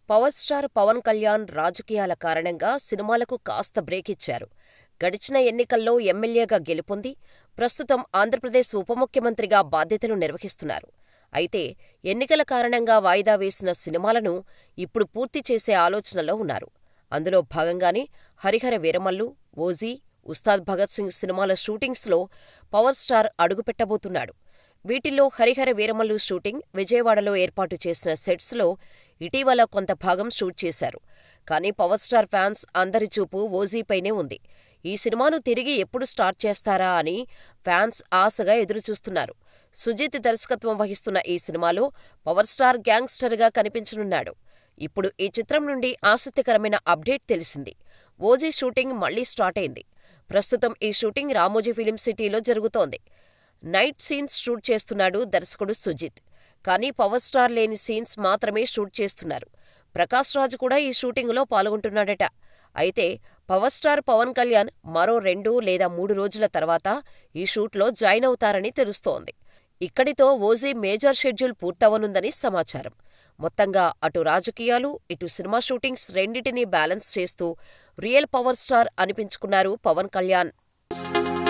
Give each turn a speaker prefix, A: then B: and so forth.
A: Power star Pawan Kalyan రాజకీయాల కారణంగా సినిమాలకు కాస్త బ్రేక్ ఇచ్చారు. గడిచిన ఎన్నికల్లో ఎమ్మెల్యేగా గెలుపొంది, ప్రస్తుతం ఆంధ్రప్రదేశ్ ఉప ముఖ్యమంత్రిగా బాధ్యతలు నిర్వహిస్తున్నారు. అయితే ఎన్నికల కారణంగా వాయిదా వేసిన సినిమాలను ఇప్పుడు పూర్తి చేసే ఆలోచనలో ఉన్నారు. అందులో భాగంగానే హరిహర వీరమల్లు, ఓజీ, ఉస్తాద్ భగత్ సింగ్ సినిమాల షూటింగ్స్లో పవర్ స్టార్ అడుగుపెట్టబోతున్నాడు. వీటిల్లో హరిహర వీరమల్లు షూటింగ్ విజయవాడలో ఏర్పాటు చేసిన సెట్స్లో ఇటీవల కొంత భాగం షూట్ చేశారు. కానీ పవర్ స్టార్ ఫ్యాన్స్ అందరి చూపు ఓజీపైనే ఉంది. ఈ సినిమాను తిరిగి ఎప్పుడు స్టార్ట్ చేస్తారా అని ఫ్యాన్స్ ఆశగా ఎదురుచూస్తున్నారు. సుజిత్ దర్శకత్వం వహిస్తున్న ఈ సినిమాలో పవర్ స్టార్ గ్యాంగ్స్టర్గా కనిపించనున్నాడు. ఇప్పుడు ఈ చిత్రం నుండి ఆసక్తికరమైన అప్డేట్ తెలిసింది. ఓజీ షూటింగ్ మళ్లీ స్టార్ట్ అయింది. ప్రస్తుతం ఈ షూటింగ్ రామోజీ ఫిలిం సిటీలో జరుగుతోంది. నైట్ సీన్స్ షూట్ చేస్తున్నాడు దర్శకుడు సుజిత్. కానీ పవర్ స్టార్ లేని సీన్స్ మాత్రమే షూట్ చేస్తున్నారు. ప్రకాష్ రాజ్ కూడా ఈ షూటింగులో పాల్గొంటున్నాడట. అయితే పవర్ స్టార్ పవన్ కళ్యాణ్ మరో రెండు లేదా మూడు రోజుల తర్వాత ఈ షూట్లో జాయిన్ అవుతారని తెలుస్తోంది. ఇక్కడితో ఓజీ మేజర్ షెడ్యూల్ పూర్తవనుందని సమాచారం. మొత్తంగా అటు రాజకీయాలు, ఇటు సినిమా షూటింగ్స్ రెండింటినీ బ్యాలెన్స్ చేస్తూ రియల్ పవర్ స్టార్ అనిపించుకున్నారు పవన్ కళ్యాణ్.